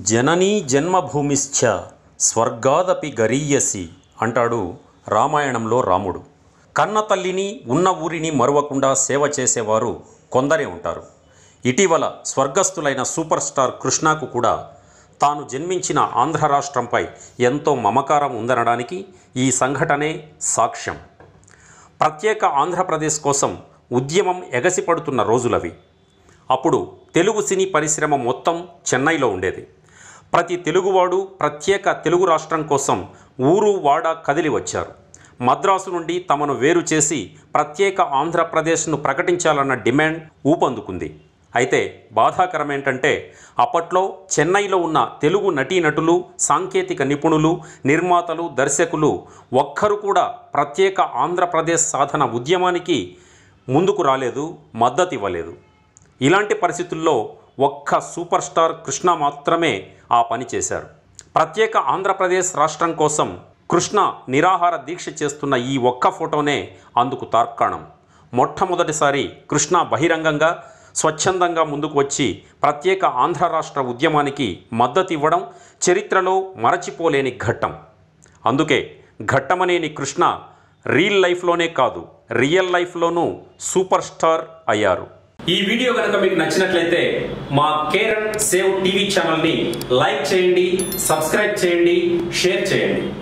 జననీ జన్మభూమిశ్చ స్వర్గాదపి గరీయసి అంటాడు రామాయణంలో రాముడు కన్న తల్లిని ఉన్న ఊరిని మరువకుండా సేవ చేసేవారు కొందరే ఉంటారు ఇటీవల స్వర్గస్థులైన సూపర్ స్టార్ కృష్ణకు కూడా తాను జన్మించిన ఆంధ్ర రాష్ట్రంపై ఎంతో మమకారం ఉందనడానికి ఈ సంఘటనే సాక్ష్యం ప్రత్యేక ఆంధ్రప్రదేశ్ కోసం ఉద్యమం ఎగసిపడుతున్న రోజులవి అప్పుడు తెలుగు సినీ పరిశ్రమ మొత్తం చెన్నైలో ఉండేది ప్రతి తెలుగువాడు ప్రత్యేక తెలుగు రాష్ట్రం కోసం ఊరు వాడ కదిలి వచ్చారు మద్రాసు నుండి తమను వేరు చేసి ప్రత్యేక ఆంధ్రప్రదేశ్ను ప్రకటించాలన్న డిమాండ్ ఊపందుకుంది అయితే బాధాకరం ఏంటంటే అప్పట్లో చెన్నైలో ఉన్న తెలుగు నటీనటులు సాంకేతిక నిపుణులు నిర్మాతలు దర్శకులు ఒక్కరు కూడా ప్రత్యేక ఆంధ్రప్రదేశ్ సాధన ఉద్యమానికి ముందుకు రాలేదు మద్దతు ఇవ్వలేదు ఇలాంటి పరిస్థితుల్లో ఒక్క సూపర్ స్టార్ కృష్ణ మాత్రమే ఆ పని చేశారు ప్రత్యేక ఆంధ్రప్రదేశ్ రాష్ట్రం కోసం కృష్ణ నిరాహార దీక్ష చేస్తున్న ఈ ఒక్క ఫోటోనే అందుకు తార్కాణం మొట్టమొదటిసారి కృష్ణ బహిరంగంగా స్వచ్ఛందంగా ముందుకు వచ్చి ప్రత్యేక ఆంధ్ర రాష్ట్ర ఉద్యమానికి మద్దతు ఇవ్వడం చరిత్రలో మరచిపోలేని ఘట్టం అందుకే ఘట్టమనేని కృష్ణ రియల్ లైఫ్లోనే కాదు రియల్ లైఫ్లోనూ సూపర్ స్టార్ అయ్యారు ఈ వీడియో కనుక మీకు నచ్చినట్లయితే మా కేర్ సేవ్ టీవీ ఛానల్ని లైక్ చేయండి సబ్స్క్రైబ్ చేయండి షేర్ చేయండి